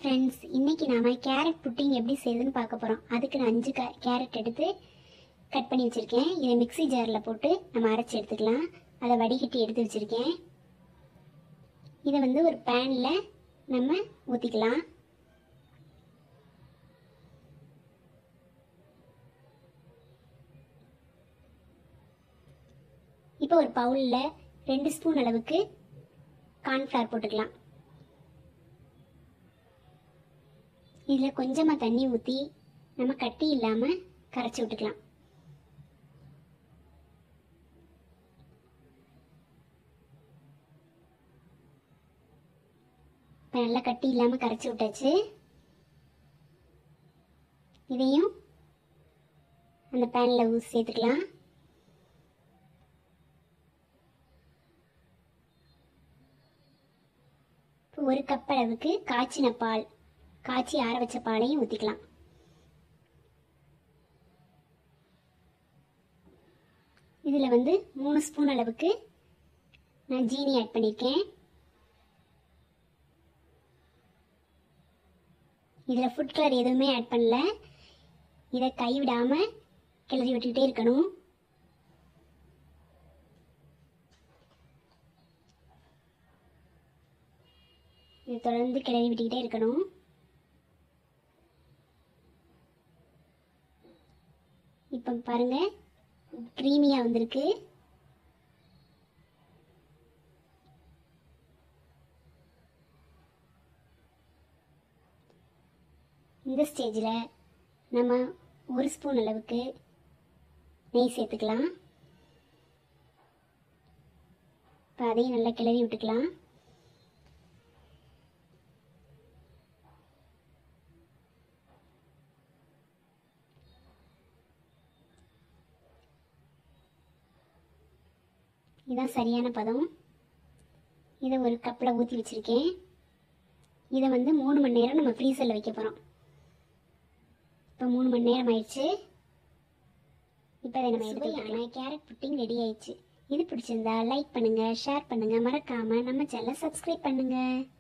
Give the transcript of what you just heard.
friends இன்னைக்கு நாம carrot pudding எப்படி செய்யுதுன்னு பார்க்க போகிறோம் அதுக்கு நான் அஞ்சு கே- கேரட் எடுத்து கட் பண்ணி வச்சுருக்கேன் இதை மிக்ஸி ஜாரில் போட்டு நம்ம அரைச்சி எடுத்துக்கலாம் அதை வடிகட்டி எடுத்து வச்சுருக்கேன் இதை வந்து ஒரு பேனில் நம்ம ஊற்றிக்கலாம் இப்போ ஒரு பவுலில் ரெண்டு ஸ்பூன் அளவுக்கு கார்ன்ஃப்ளவர் போட்டுக்கலாம் இதில் கொஞ்சமாக தண்ணி ஊற்றி நம்ம கட்டி இல்லாமல் கரைச்சி விட்டுக்கலாம் இப்போ நல்லா கட்டி இல்லாமல் கரைச்சி விட்டாச்சு இதையும் அந்த பேனில் ஊசி சேர்த்துக்கலாம் இப்போ ஒரு கப் அளவுக்கு காய்ச்சின பால் காய்ச்சி ஆற வச்ச பாலையும் ஊற்றிக்கலாம் இதில் வந்து மூணு ஸ்பூன் அளவுக்கு நான் ஜீனி ஆட் பண்ணியிருக்கேன் இதில் ஃபுட் கலர் எதுவுமே ஆட் பண்ணல இதை கைவிடாமல் கிளறி விட்டுக்கிட்டே இருக்கணும் இது தொடர்ந்து கிளறி விட்டுக்கிட்டே இருக்கணும் இப்போ பாருங்க க்ரீமியாக வந்திருக்கு இந்த ஸ்டேஜில் நம்ம ஒரு ஸ்பூன் அளவுக்கு நெய் சேர்த்துக்கலாம் இப்போ அதையும் நல்லா கிளறி விட்டுக்கலாம் இதுதான் சரியான பதம் இதை ஒரு கப்பில் ஊற்றி வச்சுருக்கேன் இதை வந்து மூணு மணி நேரம் நம்ம ஃப்ரீசரில் வைக்க போகிறோம் இப்போ மூணு மணி நேரம் ஆயிடுச்சு இப்போ இதை நம்ம எடுத்துக்கலாம் கேரட் புட்டிங் ரெடி ஆயிடுச்சு இது பிடிச்சிருந்தா லைக் பண்ணுங்கள் ஷேர் பண்ணுங்கள் மறக்காமல் நம்ம சேனலை சப்ஸ்கிரைப் பண்ணுங்கள்